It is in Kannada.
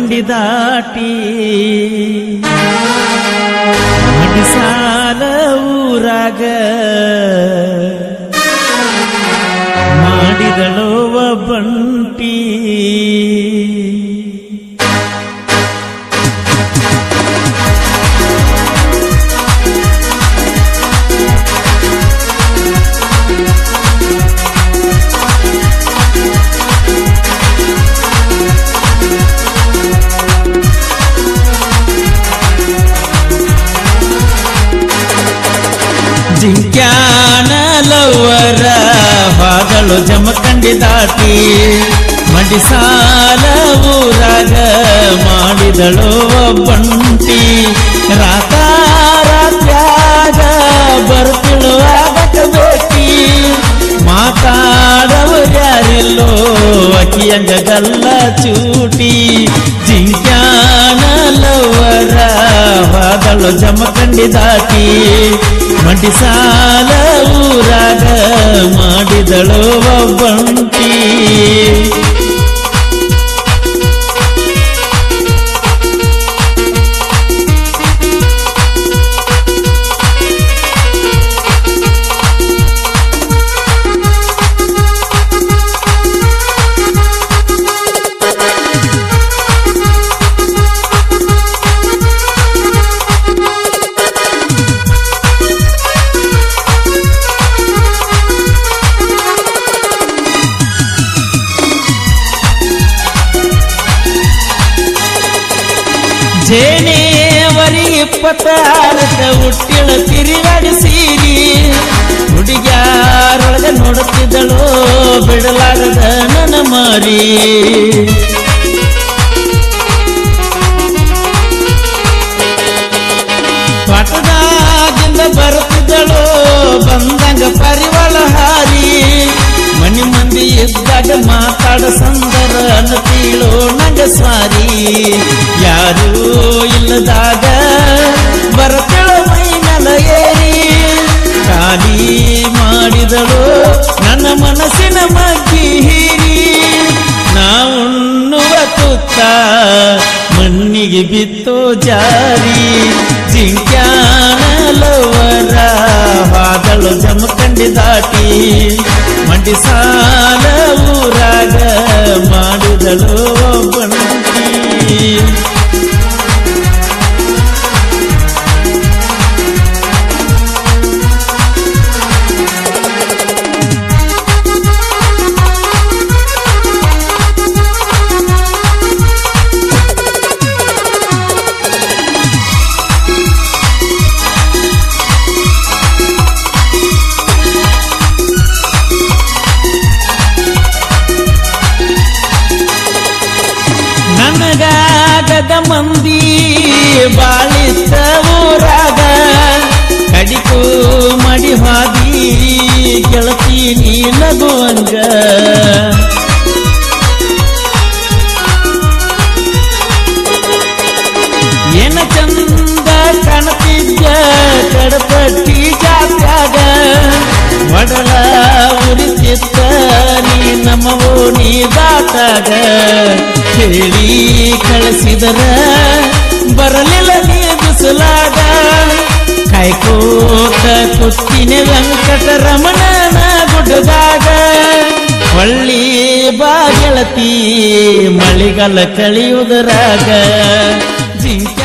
ಜಮಖಂಡಿ ದಾಟಿ ಮಡಿಸಾಲ ಊರಾಗ ಮಾಡಿದಳೋ ಬಂಟಿ ಜಿಂಕ್ಯಾನ ಲವ್ವರ ಬಾದಳು ಜಮಖಂಡಿ ದಾಟಿ ಮಡಿಸಾಲ ಊರಾಗ ಮಾಡಿದಳು ಬಂಟಿ ರಾತಾರಾತ್ಯಾಗ ಬರ್ತಿಳುವಾಗ ಬೇಟಿ ಮಾತಾಡವರ್ಯಾರಿಲ್ಲೋ ಅಕಿಯಂಗ ಗಲ್ಲ ಚೂಟಿ ಜಿಂಕ್ಯಾನ ಲವ್ವರ ಬಾದಳು ಜಮಖಂಡಿ ದಾಟಿ ಮಡಿಸಾಲ ಊರಾಗ ಮಾಡಿದಳು ಬಂಟಿ ಜೇನೇವರಿ ಇಪ್ಪತ್ತಾರಕ ಹುಟ್ಟಿಳ ತಿರುಗಾಡಿಸೀರಿ ಹುಡುಗ್ಯಾರೊಳಗ ನೋಡುತ್ತಿದ್ದಳು ಬಿಡಲಾಗದ ನನ್ನ ಮಾರಿ ಪಟದಾಗಿಂದ ಬರುತ್ತಿದ್ದಳು ಬಂದಂಗ ಪರಿವಳ ಹಾರಿ ಮನಿ ಮಂದಿ ಇದ್ದಾಗ ಮಾತಾಡ ಸಂದರ ಅನ್ನತೀಳು ನಂಗ ಸ್ವಾರಿ ಯಾರೂ ಇಲ್ಲದಾಗ ಬರತಿಳ ಮೈನಲ ಏರಿ ಖಾಲಿ ಮಾಡಿದಳು ನನ್ನ ಮನಸ್ಸಿನ ಮಗ್ಗಿ ಹೀರಿ ನಾವುಣ್ಣುವ ತುತ್ತ ಮಣ್ಣಿಗೆ ಬಿತ್ತೋ ಜಾರಿ ಜಿಂಕ್ಯಾನಲವರ ಹಾದಳು ಜಮಖಂಡಿ ದಾಟಿ ಮಂಡಿಸಾಲ ಊರಾಗ ಮಾಡಿದಳು ಬಂಟಿ ನನಗಾಗದ ಮಂದಿ ಬಾಳಿತ ಊರಾಗ ಕಡಿಕು ಮಡಿ ಹಾದಿ ಗೆಳತಿ ನೀ ನಗುವಂಗ ಏನ ಚಂದ ಕಾಣತಿದ್ದ ಕಡಪಟ್ಟಿ ಜಾತ್ಯಾಗ ಒಡಲ ಉರಿತಿತ್ತ ನೀ ನಮ್ಮವೋ ನೀ ದಾಟಾಗ ಹೇಳಿ ಕಳಿಸಿದರ ಬರಲಿಲ್ಲ ನೀ ಬಿಸಲಾಗ ಕಾಯ್ಕೋತ ಕುತ್ತಿನ ವೆಂಕಟರಮಣನ ಗುಡ್ಡದಾಗ ಹೊಳ್ಳಿ ಬಾಗೆಳತಿ ಮಳಿಗಾಲ ಕಳಿಯುವುದರಾಗ ಜಿಂಕ